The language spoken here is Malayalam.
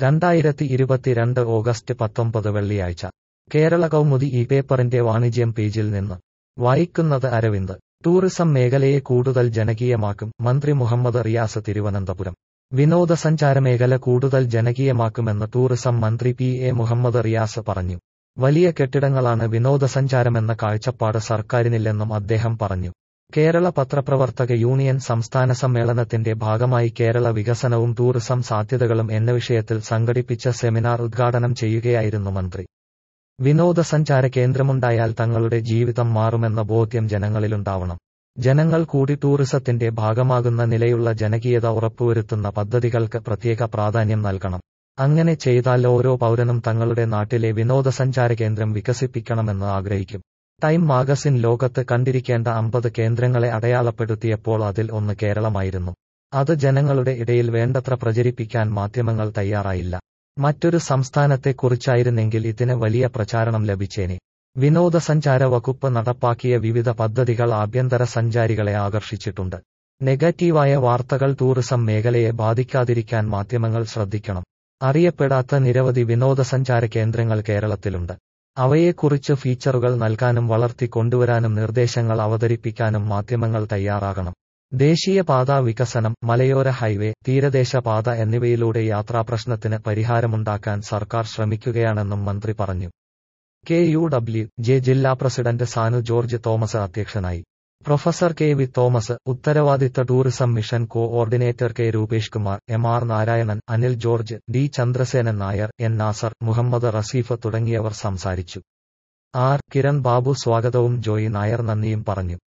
രണ്ടായിരത്തി ഇരുപത്തിരണ്ട് ഓഗസ്റ്റ് പത്തൊമ്പത് വെള്ളിയാഴ്ച കേരള കൗമുദി ഈ പേപ്പറിന്റെ വാണിജ്യം പേജിൽ നിന്ന് വായിക്കുന്നത് അരവിന്ദ് ടൂറിസം മേഖലയെ കൂടുതൽ ജനകീയമാക്കും മന്ത്രി മുഹമ്മദ് റിയാസ് തിരുവനന്തപുരം വിനോദസഞ്ചാര മേഖല കൂടുതൽ ജനകീയമാക്കുമെന്ന് ടൂറിസം മന്ത്രി പി എ മുഹമ്മദ് റിയാസ് പറഞ്ഞു വലിയ കെട്ടിടങ്ങളാണ് വിനോദസഞ്ചാരമെന്ന കാഴ്ചപ്പാട് സർക്കാരിനില്ലെന്നും അദ്ദേഹം പറഞ്ഞു കേരള പത്രപ്രവർത്തക യൂണിയൻ സംസ്ഥാന സമ്മേളനത്തിന്റെ ഭാഗമായി കേരള വികസനവും ടൂറിസം സാധ്യതകളും എന്ന വിഷയത്തിൽ സംഘടിപ്പിച്ച സെമിനാർ ഉദ്ഘാടനം ചെയ്യുകയായിരുന്നു മന്ത്രി വിനോദസഞ്ചാര കേന്ദ്രമുണ്ടായാൽ തങ്ങളുടെ ജീവിതം മാറുമെന്ന ബോധ്യം ജനങ്ങളിലുണ്ടാവണം ജനങ്ങൾ കൂടി ടൂറിസത്തിന്റെ ഭാഗമാകുന്ന നിലയുള്ള ജനകീയത ഉറപ്പുവരുത്തുന്ന പദ്ധതികൾക്ക് പ്രത്യേക പ്രാധാന്യം നൽകണം അങ്ങനെ ചെയ്താൽ ഓരോ പൗരനും തങ്ങളുടെ നാട്ടിലെ വിനോദസഞ്ചാര കേന്ദ്രം വികസിപ്പിക്കണമെന്ന് ആഗ്രഹിക്കും ടൈം മാഗസിൻ ലോകത്ത് കണ്ടിരിക്കേണ്ട അമ്പത് കേന്ദ്രങ്ങളെ അടയാളപ്പെടുത്തിയപ്പോൾ അതിൽ ഒന്ന് കേരളമായിരുന്നു അത് ജനങ്ങളുടെ ഇടയിൽ വേണ്ടത്ര പ്രചരിപ്പിക്കാൻ മാധ്യമങ്ങൾ തയ്യാറായില്ല മറ്റൊരു സംസ്ഥാനത്തെക്കുറിച്ചായിരുന്നെങ്കിൽ ഇതിന് വലിയ പ്രചാരണം ലഭിച്ചേനെ വിനോദസഞ്ചാര വകുപ്പ് നടപ്പാക്കിയ വിവിധ പദ്ധതികൾ ആഭ്യന്തര സഞ്ചാരികളെ ആകർഷിച്ചിട്ടുണ്ട് നെഗറ്റീവായ വാർത്തകൾ ടൂറിസം മേഖലയെ ബാധിക്കാതിരിക്കാൻ മാധ്യമങ്ങൾ ശ്രദ്ധിക്കണം അറിയപ്പെടാത്ത നിരവധി വിനോദസഞ്ചാര കേന്ദ്രങ്ങൾ കേരളത്തിലുണ്ട് അവയെക്കുറിച്ച് ഫീച്ചറുകൾ നൽകാനും വളർത്തിക്കൊണ്ടുവരാനും നിർദ്ദേശങ്ങൾ അവതരിപ്പിക്കാനും മാധ്യമങ്ങൾ തയ്യാറാകണം ദേശീയപാത വികസനം മലയോര ഹൈവേ തീരദേശ പാത എന്നിവയിലൂടെ യാത്രാപ്രശ്നത്തിന് പരിഹാരമുണ്ടാക്കാൻ സർക്കാർ ശ്രമിക്കുകയാണെന്നും മന്ത്രി പറഞ്ഞു കെ യു ഡബ്ല്യു ജെ ജില്ലാ പ്രസിഡന്റ് സാനു ജോർജ് തോമസ് അധ്യക്ഷനായി പ്രൊഫസർ കെ വി തോമസ് ഉത്തരവാദിത്ത tourism mission coordinator K Rupesh Kumar M R Narayanan Anil George D Chandrasenan Nair N Nasar Muhammad Rasheef തുടങ്ങിയവർ സംസാരിച്ചു ആർ കിരൺ ബാബു സ്വാഗതവും ജോയി നായർ നന്ദിയും പറഞ്ഞു